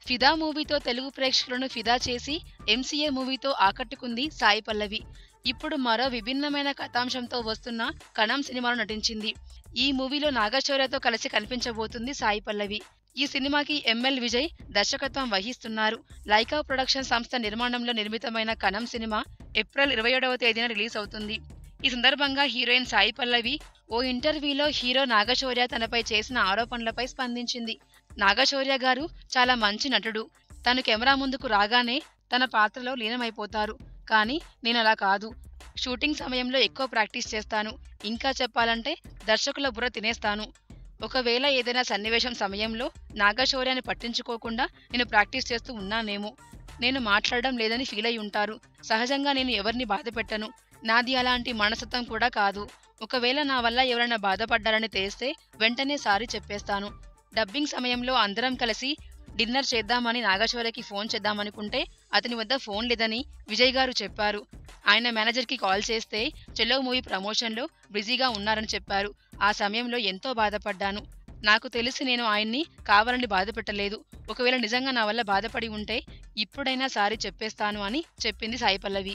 ఫిదా మూవీతో తెలుగు ప్రేక్షకులను ఫిదా చేసి ఎంసీఏ మూవీతో ఆకట్టుకుంది సాయి పల్లవి ఇప్పుడు మరో విభిన్నమైన కథాంశంతో వస్తున్న కణం సినిమాలో నటించింది ఈ మూవీలో నాగశౌర్యతో కలిసి కనిపించబోతుంది సాయి పల్లవి ఈ సినిమాకి ఎంఎల్ విజయ్ దర్శకత్వం వహిస్తున్నారు లైకా ప్రొడక్షన్ సంస్థ నిర్మాణంలో నిర్మితమైన కణం సినిమా ఏప్రిల్ ఇరవై ఏడవ తేదీన రిలీజ్ అవుతుంది ఈ సందర్భంగా హీరోయిన్ సాయి పల్లవి ఓ ఇంటర్వ్యూలో హీరో నాగశౌర్య తనపై చేసిన ఆరోపణలపై స్పందించింది నాగశౌర్య గారు చాలా మంచి నటుడు తను కెమెరా ముందుకు రాగానే తన పాత్రలో లీనమైపోతారు కానీ నేను అలా కాదు షూటింగ్ సమయంలో ఎక్కువ ప్రాక్టీస్ చేస్తాను ఇంకా చెప్పాలంటే దర్శకుల బుర్ర తినేస్తాను ఒకవేళ ఏదైనా సన్నివేశం సమయంలో నాగశౌర్యాన్ని పట్టించుకోకుండా నేను ప్రాక్టీస్ చేస్తూ ఉన్నానేమో నేను మాట్లాడడం లేదని ఫీల్ అయి ఉంటారు సహజంగా నేను ఎవరిని బాధ పెట్టను నాది అలాంటి మనస్తత్వం కూడా కాదు ఒకవేళ నా వల్ల ఎవరైనా బాధపడ్డారని తెలిస్తే వెంటనే సారీ చెప్పేస్తాను డబ్బింగ్ సమయంలో అందరం కలిసి డిన్నర్ చేద్దామని నాగశౌర్యకి ఫోన్ చేద్దామనుకుంటే అతని వద్ద ఫోన్ లేదని విజయ్ గారు చెప్పారు ఆయన మేనేజర్కి కాల్ చేస్తే చెల్లో మూవీ ప్రమోషన్లో బిజీగా ఉన్నారని చెప్పారు ఆ సమయంలో ఎంతో బాధపడ్డాను నాకు తెలిసి నేను ఆయన్ని కావాలని బాధ పెట్టలేదు ఒకవేళ నిజంగా నా వల్ల బాధపడి ఉంటే ఇప్పుడైనా సారీ చెప్పేస్తాను అని చెప్పింది సాయి పల్లవి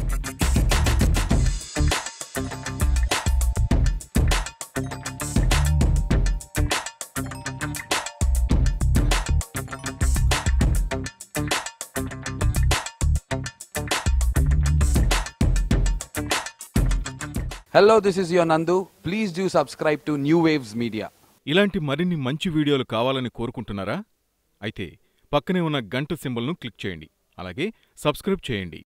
Hello, this is your Nandu. Please do subscribe to New Waves Media. ఇలాంటి మరిన్ని మంచి వీడియోలు కావాలని కోరుకుంటున్నారా అయితే పక్కనే ఉన్న గంట సింబల్ను క్లిక్ చేయండి అలాగే సబ్స్క్రైబ్ చేయండి